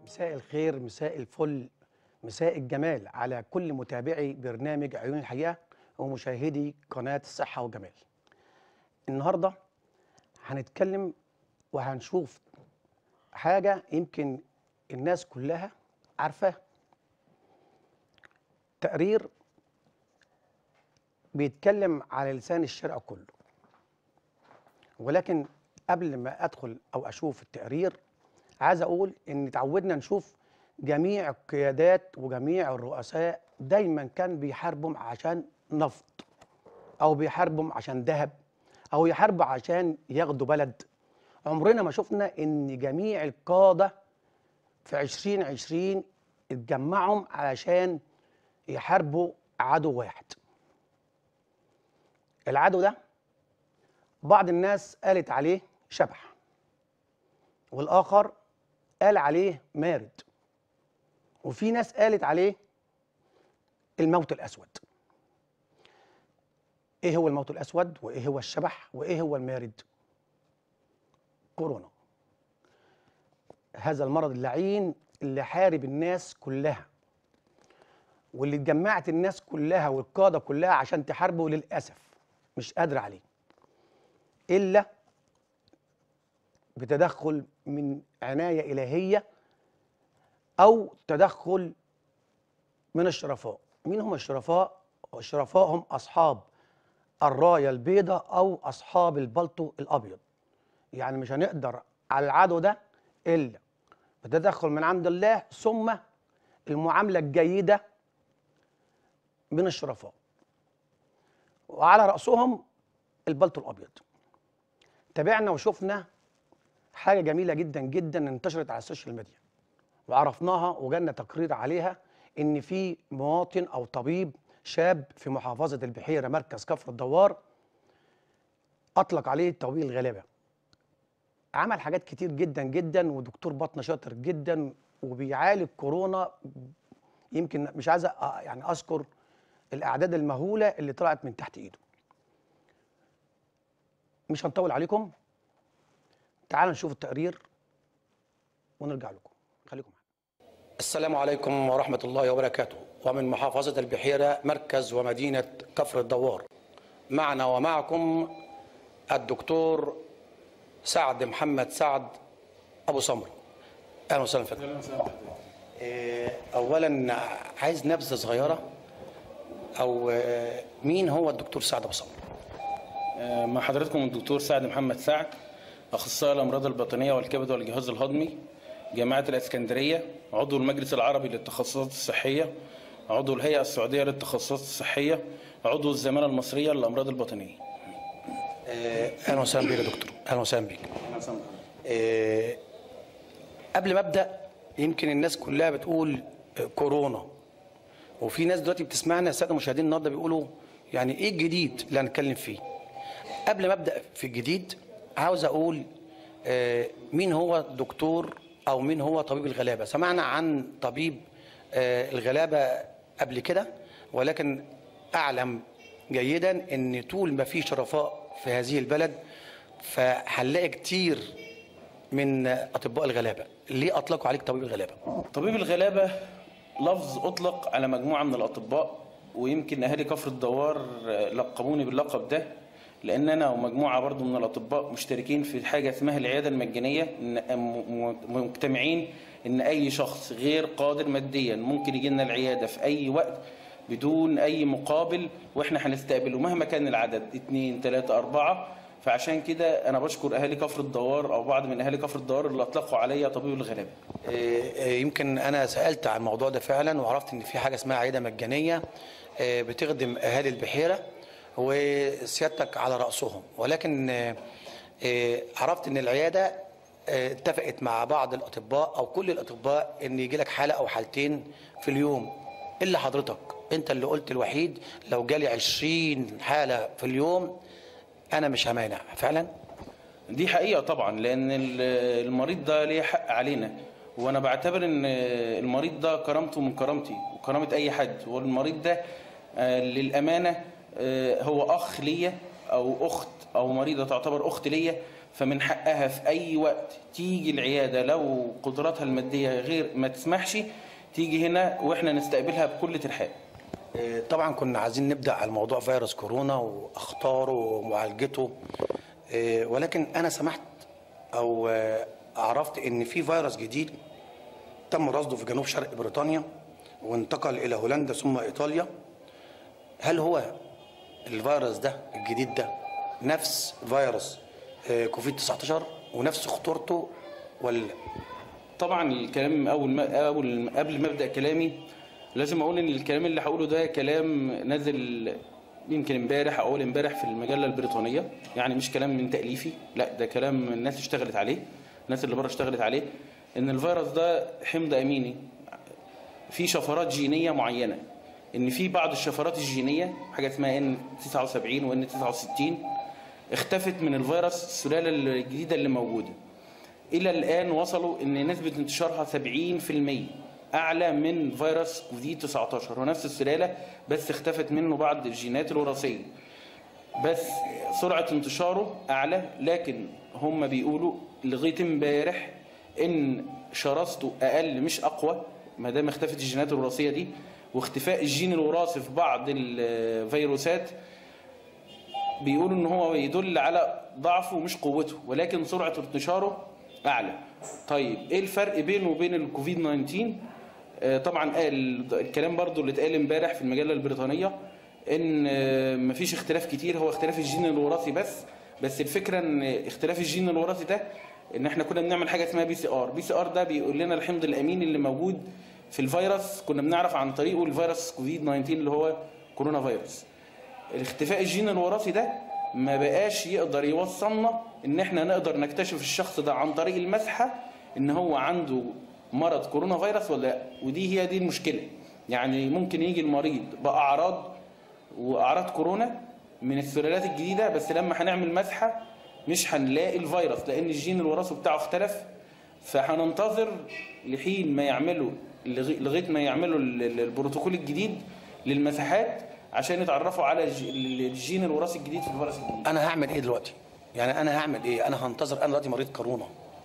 مساء الخير مساء الفل مساء الجمال على كل متابعي برنامج عيون الحقيقة ومشاهدي قناة الصحة والجمال النهاردة هنتكلم وهنشوف حاجة يمكن الناس كلها عارفاها تقرير بيتكلم على لسان الشارع كله ولكن قبل ما ادخل او اشوف التقرير عايز اقول ان تعودنا نشوف جميع القيادات وجميع الرؤساء دايما كان بيحاربهم عشان نفط او بيحاربهم عشان ذهب او يحاربوا عشان ياخدوا بلد عمرنا ما شفنا ان جميع القاده في 2020 اتجمعوا علشان يحاربوا عدو واحد العدو ده بعض الناس قالت عليه شبح والآخر قال عليه مارد وفي ناس قالت عليه الموت الأسود إيه هو الموت الأسود وإيه هو الشبح وإيه هو المارد كورونا هذا المرض اللعين اللي حارب الناس كلها واللي اتجمعت الناس كلها والقادة كلها عشان تحاربه للأسف مش قادرة عليه إلا بتدخل من عناية إلهية أو تدخل من الشرفاء مين هم الشرفاء؟ الشرفاء هم أصحاب الراية البيضاء أو أصحاب البلطو الأبيض يعني مش هنقدر على العدو ده إلا بتدخل من عند الله ثم المعاملة الجيدة من الشرفاء وعلى رأسهم البلطو الأبيض تابعنا وشفنا حاجه جميله جدا جدا انتشرت على السوشيال ميديا وعرفناها وجالنا تقرير عليها ان في مواطن او طبيب شاب في محافظه البحيره مركز كفر الدوار اطلق عليه طبيب الغلابه عمل حاجات كتير جدا جدا ودكتور بطن شاطر جدا وبيعالج كورونا يمكن مش عايز يعني اذكر الاعداد المهوله اللي طلعت من تحت ايده مش هنطول عليكم تعالوا نشوف التقرير ونرجع لكم خليكم معانا السلام عليكم ورحمة الله وبركاته ومن محافظة البحيرة مركز ومدينة كفر الدوار معنا ومعكم الدكتور سعد محمد سعد أبو سمر أهلا وسهلا فيكم أولا عايز نبذة صغيرة أو مين هو الدكتور سعد أبو سمر مع حضراتكم الدكتور سعد محمد سعد اخصائي الامراض الباطنيه والكبد والجهاز الهضمي جامعه الاسكندريه عضو المجلس العربي للتخصصات الصحيه عضو الهيئه السعوديه للتخصصات الصحيه عضو الزماله المصريه للامراض الباطنيه اهلا وسهلا بيك يا دكتور اهلا وسهلا بيك آه، قبل ما ابدا يمكن الناس كلها بتقول آه، كورونا وفي ناس دلوقتي بتسمعنا الساده المشاهدين النهارده بيقولوا يعني ايه الجديد اللي هنتكلم فيه قبل ما ابدا في الجديد عاوز اقول آه، مين هو دكتور او مين هو طبيب الغلابه سمعنا عن طبيب آه، الغلابه قبل كده ولكن اعلم جيدا ان طول ما في شرفاء في هذه البلد فهنلاقي كتير من اطباء الغلابه ليه اطلقوا عليك طبيب الغلابه طبيب الغلابه لفظ اطلق على مجموعه من الاطباء ويمكن اهالي كفر الدوار لقبوني باللقب ده لان انا ومجموعه برضو من الاطباء مشتركين في حاجه اسمها العياده المجانيه إن- م- م- مجتمعين ان اي شخص غير قادر ماديا ممكن يجي لنا العياده في اي وقت بدون اي مقابل واحنا هنستقبله مهما كان العدد اثنين ثلاثة أربعة فعشان كده أنا بشكر أهالي كفر الدوار أو بعض من أهالي كفر الدوار اللي أطلقوا عليا طبيب الغلابة. آه، آه، يمكن انا سالت عن الموضوع ده فعلا وعرفت ان في حاجه اسمها عياده مجانيه آه، بتخدم اهالي البحيره وسيادتك على راسهم ولكن آه، آه، عرفت ان العياده آه، اتفقت مع بعض الاطباء او كل الاطباء ان يجي لك حاله او حالتين في اليوم الا حضرتك انت اللي قلت الوحيد لو جالي 20 حاله في اليوم انا مش همانع فعلا دي حقيقة طبعا لأن ال- المريض ده ليه حق علينا وأنا بعتبر إن المريض ده كرامته من كرامتي وكرامة أي حد والمريض ده آه، للأمانة آه، هو أخ ليا أو أخت أو مريضة تعتبر أخت ليا فمن حقها في اي وقت تيجي العياده لو قدراتها الماديه غير ما تسمحش تيجي هنا واحنا نستقبلها بكل ترحاب آه، طبعا كنا عايزين نبدا على موضوع فيروس كورونا واخطاره ومعالجته آه، ولكن انا سمحت او آه، عرفت ان في فيروس جديد تم رصده في جنوب شرق بريطانيا وانتقل الى هولندا ثم ايطاليا هل هو الفيروس ده الجديد ده نفس فيروس آه، كوفيد 19 ونفس خطورته ولا طبعا الكلام اول ما اول قبل ما ابدا كلامي لازم اقول ان الكلام اللي هقوله ده كلام نازل يمكن امبارح او اول امبارح في المجله البريطانيه يعني مش كلام من تاليفي لا ده كلام الناس اشتغلت عليه الناس اللي بره اشتغلت عليه ان الفيروس ده حمض اميني في شفرات جينيه معينه ان في بعض الشفرات الجينيه حاجه اسمها ان 79 وان 69 اختفت من الفيروس السلاله الجديده اللي موجوده الى الان وصلوا ان نسبه انتشارها 70% اعلى من فيروس كوفيد 19 هو نفس السلاله بس اختفت منه بعض الجينات الوراثيه بس سرعه انتشاره اعلى لكن هم بيقولوا لغايه امبارح ان شراسته اقل مش اقوى ما دام اختفت الجينات الوراثيه دي واختفاء الجين الوراثي في بعض الفيروسات بيقولوا ان هو يدل على ضعفه مش قوته ولكن سرعه انتشاره اعلى طيب ايه الفرق بينه وبين الكوفيد 19 آه، طبعا قال الكلام برضو اللي اتقال امبارح في المجله البريطانيه ان آه، مفيش اختلاف كتير هو اختلاف الجين الوراثي بس بس الفكره ان اختلاف الجين الوراثي ده ان احنا كنا بنعمل حاجه اسمها بي سي ار بي سي ار ده بيقول لنا الحمض الامين اللي موجود في الفيروس كنا بنعرف عن طريقه الفيروس كوفيد 19 اللي هو كورونا فيروس الاختفاء الجين الوراثي ده ما بقاش يقدر يوصلنا ان احنا نقدر نكتشف الشخص ده عن طريق المسحه ان هو عنده مرض كورونا فيروس ولا لا ودي هي دي المشكله يعني ممكن يجي المريض باعراض واعراض كورونا من السلالات الجديده بس لما هنعمل مسحه مش هنلاقي الفيروس لان الجين الوراثي بتاعه اختلف فهننتظر لحين ما يعملوا لغي- لغايه ما يعملوا ال- ال- البروتوكول الجديد للمساحات عشان يتعرفوا على الج- الجين الوراثي الجديد في الفيروس الجديد انا هعمل ايه دلوقتي يعني انا هعمل ايه انا هنتظر انا دلوقتي مريض كورونا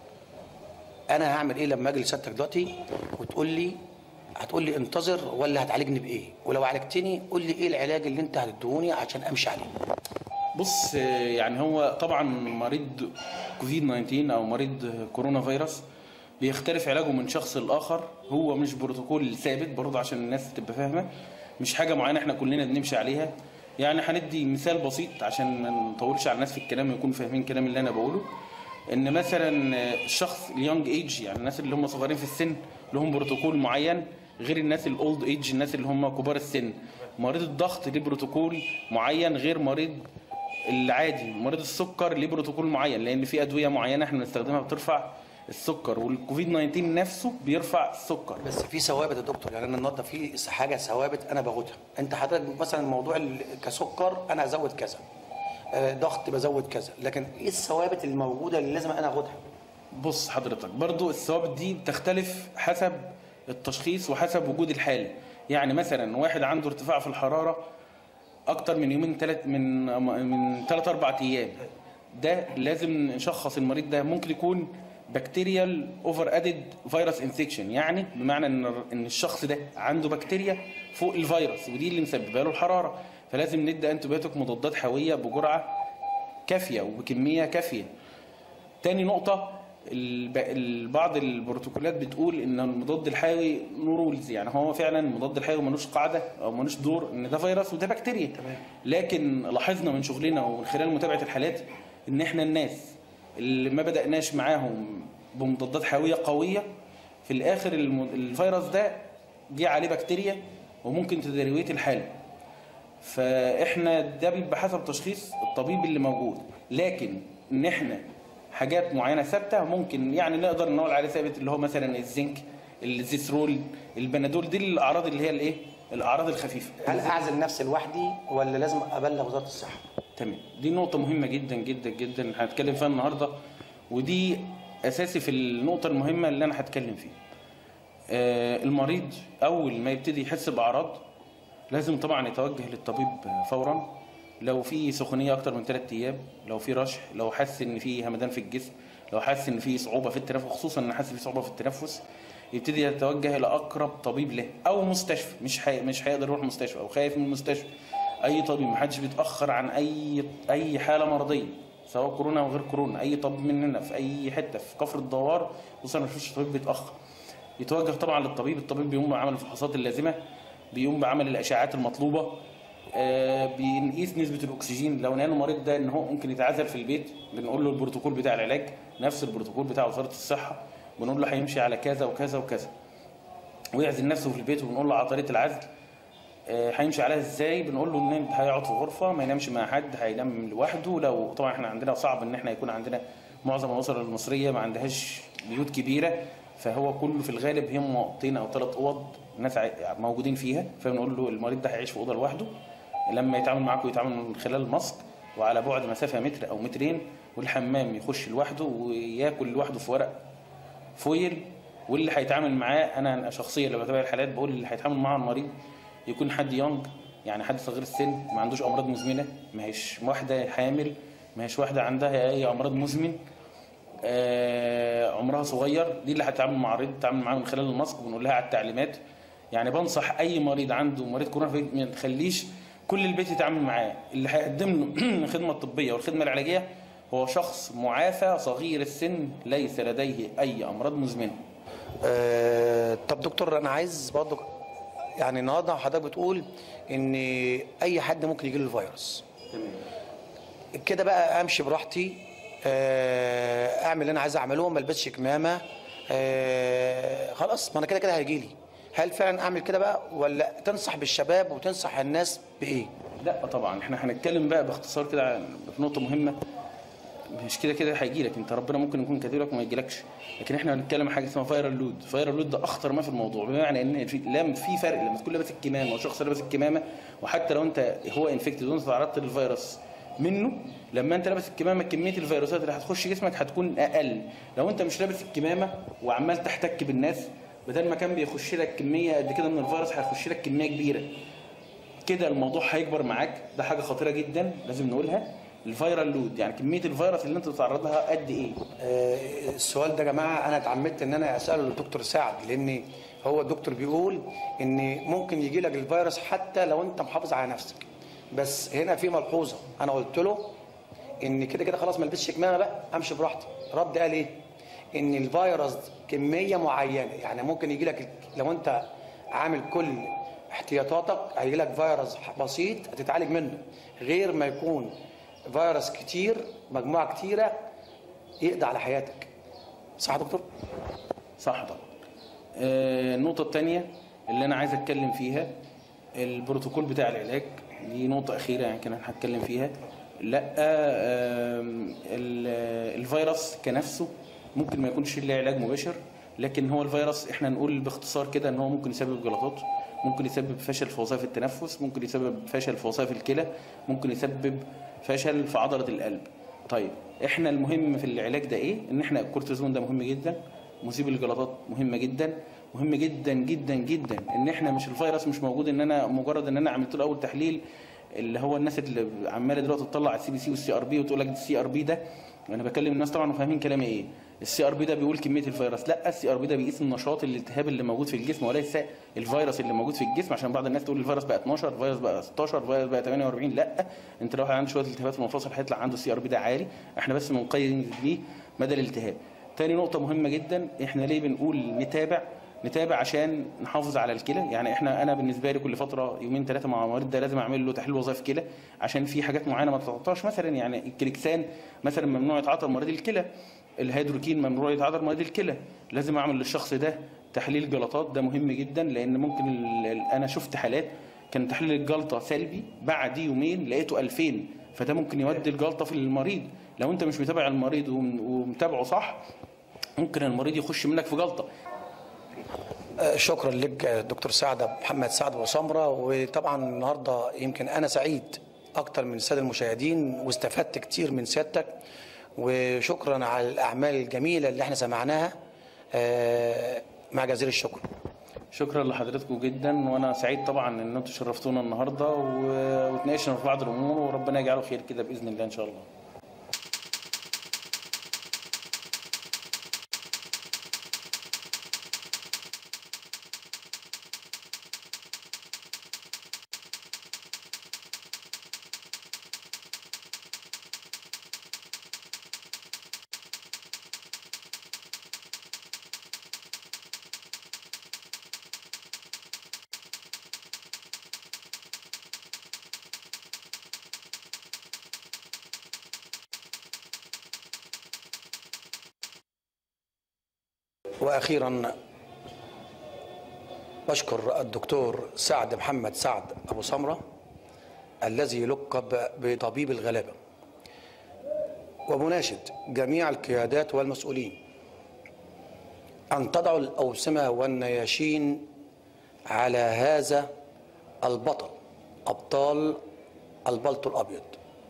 انا هعمل ايه لما اجي لسيادتك دلوقتي وتقول لي هتقول لي انتظر ولا هتعالجني بايه ولو عالجتني قول لي ايه العلاج اللي انت هتديهوني عشان امشي عليه بص آه، يعني هو طبعا مريض كوفيد 19 او مريض كورونا فيروس بيختلف علاجه من شخص لاخر هو مش بروتوكول ثابت برضه عشان الناس تبقى فاهمه مش حاجه معينه احنا كلنا بنمشي عليها يعني هندي مثال بسيط عشان ما نطولش على الناس في الكلام ويكونوا فاهمين الكلام اللي انا بقوله ان مثلا آه، الشخص اليونج ايج يعني الناس اللي هم صغيرين في السن لهم بروتوكول معين غير الناس الاولد ايج الناس اللي هم كبار السن مريض الضغط ليه بروتوكول معين غير مريض العادي مريض السكر ليه بروتوكول معين لان في ادويه معينه احنا بنستخدمها بترفع السكر والكوفيد 19 نفسه بيرفع السكر بس في ثوابت يا دكتور يعني انا النهارده في حاجه ثوابت انا باخدها انت حضرتك مثلا موضوع ال- كسكر انا ازود كذا آه، ضغط بزود كذا لكن ايه الثوابت الموجوده اللي لازم انا اخدها بص حضرتك برضو الثوابت دي بتختلف حسب التشخيص وحسب وجود الحالة يعني مثلا واحد عنده ارتفاع في الحرارة اكتر من يومين ثلاث من من ثلاث اربع ايام ده لازم نشخص المريض ده ممكن يكون بكتيريال اوفر ادد فيروس انفكشن يعني بمعنى ان ان الشخص ده عنده بكتيريا فوق الفيروس ودي اللي مسببه له الحراره فلازم ندي انتبيوتيك مضادات حيويه بجرعه كافيه وبكميه كافيه تاني نقطة الب- ال- بعض البروتوكولات بتقول ان المضاد الحيوي له رولز يعني هو فعلا المضاد الحيوي ملوش قاعده او ملوش دور ان ده فيروس وده بكتيريا تمام. لكن لاحظنا من شغلنا ومن خلال متابعه الحالات ان احنا الناس اللي ما بداناش معاهم بمضادات حيويه قويه في الاخر الم- الفيروس ده جه عليه بكتيريا وممكن تدرويت الحاله فاحنا ده بيبقى حسب تشخيص الطبيب اللي موجود لكن ان احنا حاجات معينه ثابته ممكن يعني نقدر نقول عليه ثابت اللي هو مثلا الزنك الزيثرول البنادول دي الاعراض اللي هي الايه الاعراض الخفيفه هل اعزل نفسي لوحدي ولا لازم ابلغ وزاره الصحه تمام دي نقطة مهمة جدا جدا جدا هنتكلم فيها النهاردة ودي أساسي في النقطة المهمة اللي أنا هتكلم فيها. آه، المريض أول ما يبتدي يحس بأعراض لازم طبعا يتوجه للطبيب فورا لو في سخونيه اكتر من 3 ايام لو في رشح لو حاسس ان في همدان في الجسم لو حاسس ان في صعوبه في التنفس خصوصا ان حاسس في صعوبه في التنفس يبتدي يتوجه الى اقرب طبيب له او مستشفى مش حي... مش هيقدر يروح مستشفى او خايف من المستشفى اي طبيب محدش بيتاخر عن اي اي حاله مرضيه سواء كورونا او غير كورونا اي طبيب مننا في اي حته في كفر الدوار خصوصا ما فيش طبيب بيتاخر يتوجه طبعا للطبيب الطبيب بيقوم بعمل الفحوصات اللازمه بيقوم بعمل الاشعاعات المطلوبه آه، بنقيس نسبه الاكسجين لو لقينا المريض ده ان هو ممكن يتعزل في البيت بنقول له البروتوكول بتاع العلاج نفس البروتوكول بتاع وزاره الصحه بنقول له هيمشي على كذا وكذا وكذا ويعزل نفسه في البيت وبنقول له على طريقه العزل آه، هيمشي عليها ازاي بنقول له ان هيقعد في غرفه ما ينامش مع حد هينام لوحده لو طبعا احنا عندنا صعب ان احنا يكون عندنا معظم الاسر المصريه ما عندهاش بيوت كبيره فهو كله في الغالب هم اوضتين او ثلاث اوض ناس عاي- موجودين فيها فبنقول له المريض ده هيعيش في اوضه لوحده لما يتعامل معاكم يتعامل من خلال الماسك وعلى بعد مسافه متر او مترين والحمام يخش لوحده وياكل لوحده في ورق فويل واللي هيتعامل معاه انا شخصيا لما بتابع الحالات بقول اللي هيتعامل معاه المريض يكون حد يونج يعني حد صغير السن ما عندوش امراض مزمنه ما هيش واحده حامل ما هيش واحده عندها اي امراض مزمن آه عمرها صغير دي اللي هتتعامل مع المريض تتعامل معاه من خلال الماسك وبنقول لها على التعليمات يعني بنصح اي مريض عنده مريض كورونا في البيت ما تخليش كل البيت يتعامل معاه اللي هيقدم له الخدمه الطبيه والخدمه العلاجيه هو شخص معافى صغير السن ليس لديه اي امراض مزمنه آه، طب دكتور انا عايز برضه يعني النهارده حضرتك بتقول ان اي حد ممكن يجي له الفيروس كده بقى امشي براحتي آه، اعمل اللي انا عايز اعمله ما البسش كمامه آه، خلاص ما انا كده كده هيجي لي هل فعلا اعمل كده بقى ولا تنصح بالشباب وتنصح الناس بايه لا طبعا احنا هنتكلم بقى باختصار كده عن في نقطه مهمه مش كده كده هيجي لك انت ربنا ممكن يكون كاتب لك وما يجيلكش لكن احنا هنتكلم عن حاجه اسمها فايرال لود فايرال لود ده اخطر ما في الموضوع بمعنى ان في لم في فرق لما تكون لابس الكمامه وشخص لابس الكمامه وحتى لو انت هو انفكتد وانت تعرضت للفيروس منه لما انت لابس الكمامه كميه الفيروسات اللي هتخش جسمك هتكون اقل لو انت مش لابس الكمامه وعمال تحتك بالناس بدل ما كان بيخش لك كميه قد كده من الفيروس هيخش لك كميه كبيره كده الموضوع هيكبر معاك ده حاجه خطيره جدا لازم نقولها الفيرال لود يعني كميه الفيروس اللي انت تتعرض لها قد ايه آه، السؤال ده يا جماعه انا اتعمدت ان انا اساله للدكتور سعد لان هو الدكتور بيقول ان ممكن يجي لك الفيروس حتى لو انت محافظ على نفسك بس هنا في ملحوظه انا قلت له ان كده كده خلاص ما البسش كمامه بقى امشي براحتي رد قال ايه ان الفيروس كميه معينه يعني ممكن يجي لك لو انت عامل كل احتياطاتك هيجي لك فيروس بسيط هتتعالج منه غير ما يكون فيروس كتير مجموعه كتيره يقضي على حياتك صح يا دكتور صح طبعا آه، النقطة الثانية اللي أنا عايز أتكلم فيها البروتوكول بتاع العلاج دي نقطة أخيرة يعني كان هتكلم فيها لا آم، ال- الفيروس كنفسه ممكن ما يكونش له علاج مباشر لكن هو الفيروس احنا نقول باختصار كده ان هو ممكن يسبب جلطات ممكن يسبب فشل في وظائف التنفس ممكن يسبب فشل في وظائف الكلى ممكن يسبب فشل في عضلة القلب طيب احنا المهم في العلاج ده ايه ان احنا الكورتيزون ده مهم جدا مذيب الجلطات مهمه جدا مهم جدا جدا جدا ان احنا مش الفيروس مش موجود ان انا مجرد ان انا عملت له اول تحليل اللي هو الناس اللي عماله دلوقتي تطلع السي بي سي والسي ار بي وتقول لك السي ار بي ده انا بكلم الناس طبعا وفاهمين كلامي ايه السي ار بي ده بيقول كميه الفيروس لا السي ار بي ده بيقيس النشاط الالتهاب اللي موجود في الجسم وليس الفيروس اللي موجود في الجسم عشان بعض الناس تقول الفيروس بقى 12 الفيروس بقى 16 الفيروس بقى 48 لا انت لو عنده شويه التهابات في المفاصل هيطلع عنده السي ار بي ده عالي احنا بس بنقيم بيه مدى الالتهاب تاني نقطة مهمة جدا احنا ليه بنقول نتابع نتابع عشان نحافظ على الكلى يعني احنا انا بالنسبه لي كل فتره يومين ثلاثه مع المريض ده لازم اعمل له تحليل وظائف كلى عشان في حاجات معينه ما تتعطاش مثلا يعني الكليكسان مثلا ممنوع يتعاطى لمريض الكلى الهيدروكين ممنوع يتعاطى لمريض الكلى لازم اعمل للشخص ده تحليل جلطات ده مهم جدا لان ممكن ال- ال- انا شفت حالات كان تحليل الجلطه سلبي بعد يومين لقيته 2000 فده ممكن يودي الجلطه في المريض لو انت مش متابع المريض وم- ومتابعه صح ممكن المريض يخش منك في جلطه آه، شكرا لك آه، دكتور سعد محمد سعد وسمرة وطبعا النهارده يمكن انا سعيد اكتر من الساده المشاهدين واستفدت كتير من سيادتك وشكرا على الاعمال الجميله اللي احنا سمعناها آه، مع جزيل الشكر شكرا لحضراتكم جدا وانا سعيد طبعا ان انتم شرفتونا النهارده و- وتناقشنا في بعض الامور وربنا يجعله خير كده باذن الله ان شاء الله واخيرا بشكر الدكتور سعد محمد سعد ابو سمره الذي يلقب بطبيب الغلابه ومناشد جميع القيادات والمسؤولين ان تضعوا الاوسمه والنياشين على هذا البطل ابطال البلطو الابيض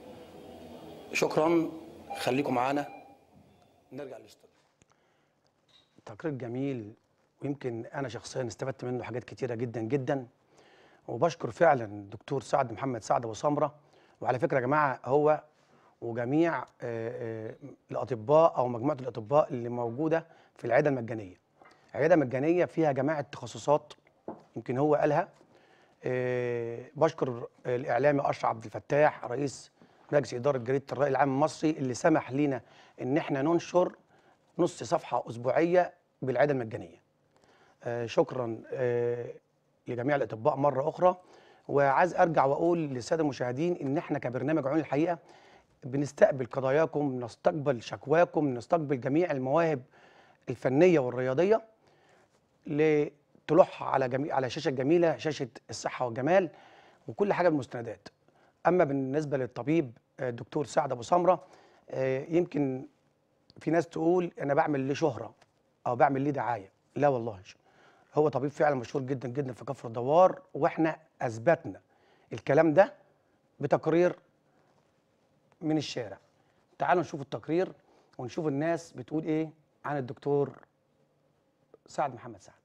شكرا خليكم معانا نرجع للاستوديو تقرير جميل ويمكن انا شخصيا استفدت منه حاجات كتيره جدا جدا وبشكر فعلا الدكتور سعد محمد سعد ابو سمره وعلى فكره يا جماعه هو وجميع آه، آه، الاطباء او مجموعه الاطباء اللي موجوده في العياده المجانيه عياده مجانيه فيها جماعه تخصصات يمكن هو قالها آه، بشكر الاعلامي اشرف عبد الفتاح رئيس مجلس اداره جريده الراي العام المصري اللي سمح لينا ان احنا ننشر نص صفحه اسبوعيه بالعياده المجانيه آه، شكرا آه، لجميع الاطباء مره اخرى وعايز ارجع واقول للساده المشاهدين ان احنا كبرنامج عيون الحقيقه بنستقبل قضاياكم نستقبل شكواكم نستقبل جميع المواهب الفنيه والرياضيه لتلوحها على جميع على شاشه جميله شاشه الصحه والجمال وكل حاجه بالمستندات اما بالنسبه للطبيب آه، الدكتور سعد ابو سمره آه، يمكن في ناس تقول انا بعمل ليه شهره او بعمل ليه دعايه لا والله هو طبيب فعلا مشهور جدا جدا في كفر الدوار واحنا اثبتنا الكلام ده بتقرير من الشارع تعالوا نشوف التقرير ونشوف الناس بتقول ايه عن الدكتور سعد محمد سعد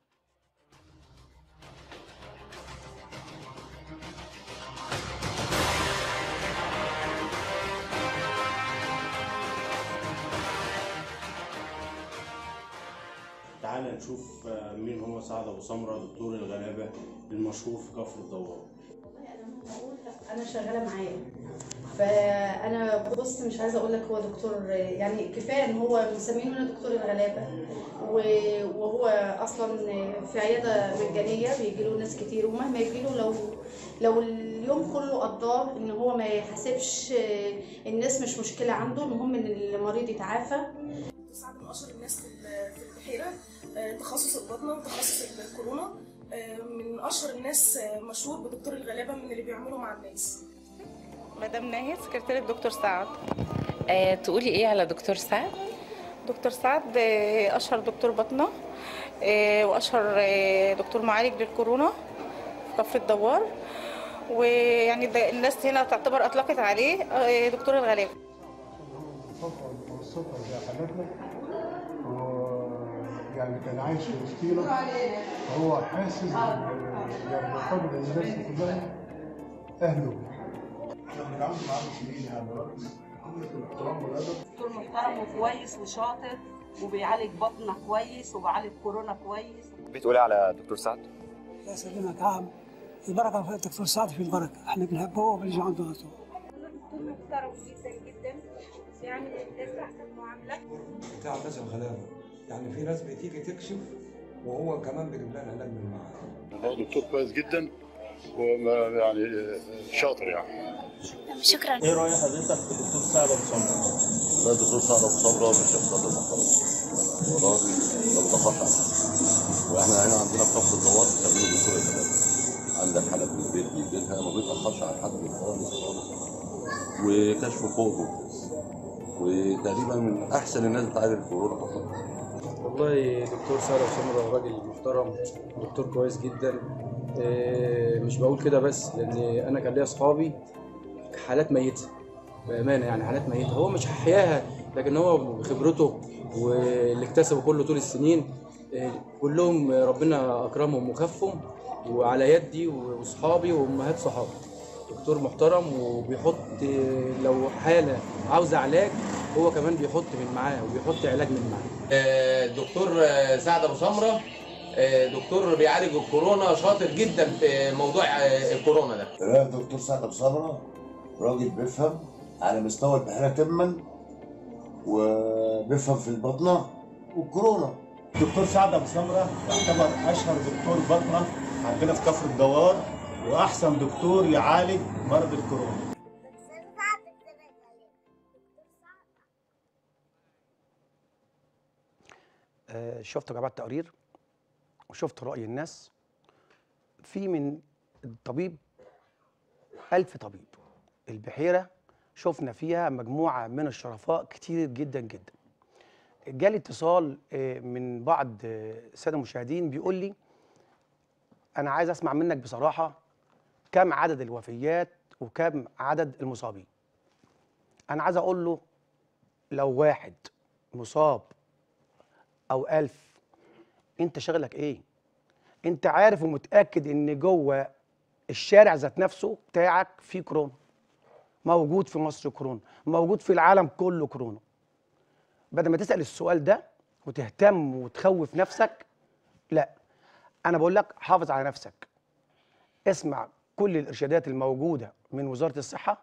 تعال نشوف آه، مين هو سعد ابو سمره دكتور الغلابه المشهور في كفر الدوار انا شغاله معاه فانا بص مش عايزه اقول لك هو دكتور يعني كفايه ان هو مسمينه هنا دكتور الغلابه و- وهو اصلا في عياده مجانيه بيجي له ناس كتير ومهما يجي له لو لو اليوم كله قضاه ان هو ما يحاسبش الناس مش مشكله عنده المهم ان المريض يتعافى سعد من اشهر الناس في ال- في البحيره آه، تخصص البطنه وتخصص الكورونا آه، من اشهر الناس آه، مشهور بدكتور الغلابه من اللي بيعملوا مع الناس مدام ناهد سكرتيرة دكتور سعد آه، تقولي ايه على دكتور سعد دكتور سعد آه، أشهر دكتور بطنة آه، وأشهر آه، دكتور معالج للكورونا في كفر الدوار ويعني ده الناس هنا تعتبر أطلقت عليه آه، دكتور الغلابة الفترة المتوسطة زي حالتنا ويعني كان عايش في وسطينا فهو حاسس بال- يعني بقدر الناس كلها أهله احنا بنتعامل معاه سنين يعني راجل قمة الاحترام والأدب دكتور محترم وكويس وشاطر وبيعالج بطنه كويس وبيعالج كورونا كويس بتقولي على دكتور سعد يا سلامك عام البركه في الدكتور سعد في البركه احنا بنحبه وبنجي عنده على طول دكتور محترم جدا جدا بيعمل الناس احسن معامله بتاع الناس الغلابه يعني في ناس بتيجي تكشف وهو كمان بيجيب لها العلاج من معاه هو دكتور كويس جدا ويعني شاطر يعني شكرا ايه راي حضرتك في الدكتور سعد ابو سمره ده الدكتور سعد ابو صبره من الشخصيات المحترمه راجل ما بتاخرش عن حد واحنا هنا عندنا في كفر الدوار بنسميه دكتور الغلابه عندك حالات من البيت بيجيلها ما بيتاخرش عن حد خالص خالص وكشفه فوق ممتاز وتقريبا من احسن الناس بتعالج الكورونا في الفترة. والله دكتور سعد أبو سمرة راجل محترم دكتور كويس جدا إيه، مش بقول كده بس لان انا كان ليا اصحابي حالات ميته بامانه يعني حالات ميته هو مش احياها لكن هو بخبرته واللي اكتسبه كله طول السنين آه، كلهم ربنا اكرمهم وخفهم وعلى يدي واصحابي وامهات صحابي دكتور محترم وبيحط آه، لو حاله عاوزه علاج هو كمان بيحط من معاه وبيحط علاج من معاه آه، دكتور آه، سعد ابو سمره آه، دكتور بيعالج الكورونا شاطر جدا في موضوع آه، الكورونا ده لا الدكتور سعد ابو سمره راجل بيفهم على مستوى البحيره تما وبيفهم في البطنه والكورونا دكتور سعد ابو سمره يعتبر اشهر دكتور بطنه عندنا في كفر الدوار واحسن دكتور يعالج مرض الكورونا آه، شفت يا جماعه التقرير وشفت راي الناس في من الطبيب ألف طبيب البحيره شفنا فيها مجموعه من الشرفاء كتير جدا جدا جالي اتصال آه، من بعض آه، الساده المشاهدين بيقول لي انا عايز اسمع منك بصراحه كم عدد الوفيات وكم عدد المصابين انا عايز اقول له لو واحد مصاب او ألف انت شغلك ايه انت عارف ومتاكد ان جوه الشارع ذات نفسه بتاعك في كورونا موجود في مصر كورونا موجود في العالم كله كورونا بدل ما تسال السؤال ده وتهتم وتخوف نفسك لا انا بقول لك حافظ على نفسك اسمع كل الارشادات الموجوده من وزاره الصحه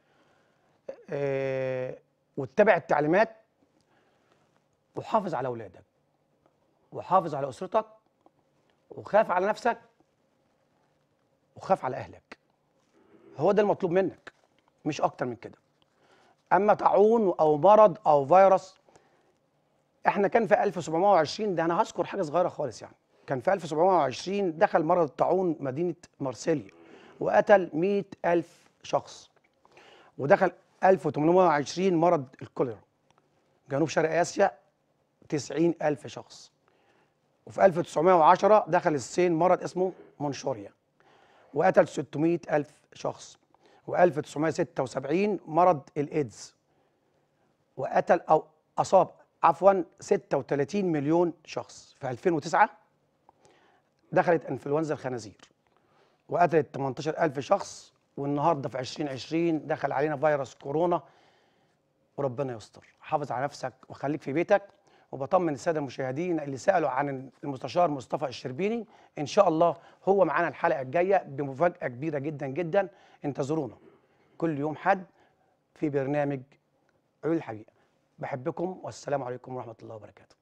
آه، واتبع التعليمات وحافظ على اولادك وحافظ على اسرتك وخاف على نفسك وخاف على اهلك هو ده المطلوب منك مش اكتر من كده اما طاعون او مرض او فيروس احنا كان في 1720 ده انا هذكر حاجه صغيره خالص يعني كان في 1720 دخل مرض الطاعون مدينه مارسيليا وقتل 100 ألف شخص ودخل 1820 مرض الكوليرا جنوب شرق آسيا 90 ألف شخص وفي 1910 دخل الصين مرض اسمه منشوريا وقتل 600 ألف شخص و1976 مرض الإيدز وقتل أو أصاب عفوا 36 مليون شخص في 2009 دخلت انفلونزا الخنازير وقتلت 18 ألف شخص والنهارده في 2020 دخل علينا فيروس كورونا وربنا يستر حافظ على نفسك وخليك في بيتك وبطمن الساده المشاهدين اللي سالوا عن المستشار مصطفى الشربيني ان شاء الله هو معانا الحلقه الجايه بمفاجاه كبيره جدا جدا انتظرونا كل يوم حد في برنامج عيون الحقيقه بحبكم والسلام عليكم ورحمه الله وبركاته